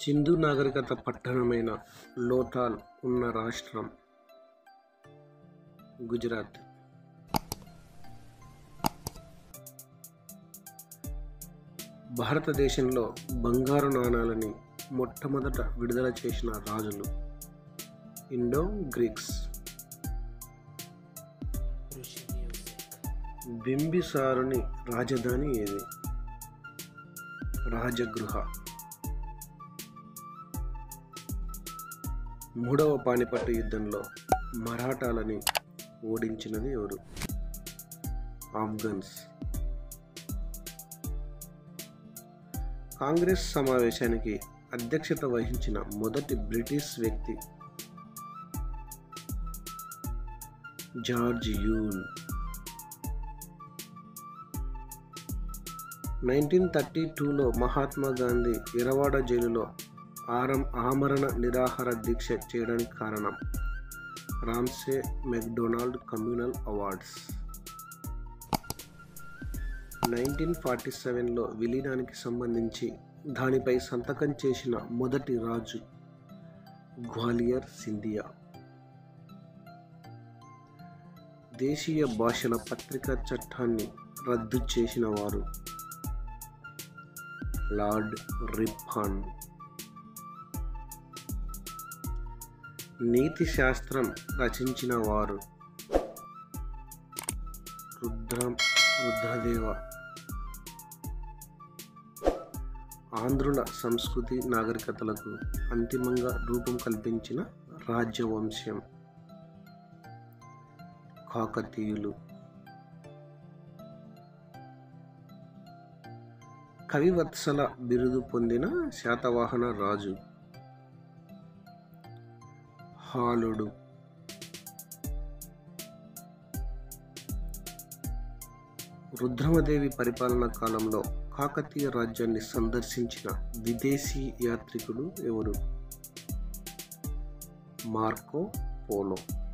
సింధు నాగరికత పట్టణమైన లోథాల్ ఉన్న రాష్ట్రం గుజరాత్ భారతదేశంలో బంగారు నాణాలని మొట్టమొదట విడుదల చేసిన రాజులు ఇండో గ్రీక్స్ బింబిసారుని రాజధాని ఏది రాజగృహ మూడవ పానిపట్టు యుద్ధంలో మరాఠాలని ఓడించినది ఎవరు ఆఫ్ఘన్స్ కాంగ్రెస్ సమావేశానికి అధ్యక్షత వహించిన మొదటి బ్రిటిష్ వ్యక్తి జార్జ్ యూల్ నైన్టీన్ థర్టీ టూలో మహాత్మా గాంధీ ఇరవాడ జైలులో ఆరం ఆమరణ నిరాహార దీక్ష చేయడానికి కారణం Ramsay MacDonald communal awards nineteen forty సెవెన్లో విలీనానికి సంబంధించి దానిపై సంతకం చేసిన మొదటి రాజు గ్వాలియర్ సింధియా దేశీయ భాషల పత్రికా చట్టాన్ని రద్దు చేసిన వారు లార్డ్ రిప్హాన్ నీతి శాస్త్రం రచించిన వారు రుద్ర రుద్రదేవ ఆంధ్రుల సంస్కృతి నాగరికతలకు అంతిమంగా రూపం కల్పించిన రాజ్యవంశం కాకతీయులు కవివత్సల బిరుదు పొందిన శాతవాహన రాజు హాలుడు రుద్రమదేవి పరిపాలనా కాలంలో కాకతీయ రాజ్యాన్ని సందర్శించిన విదేశీ యాత్రికుడు ఎవరు మార్కో పోలో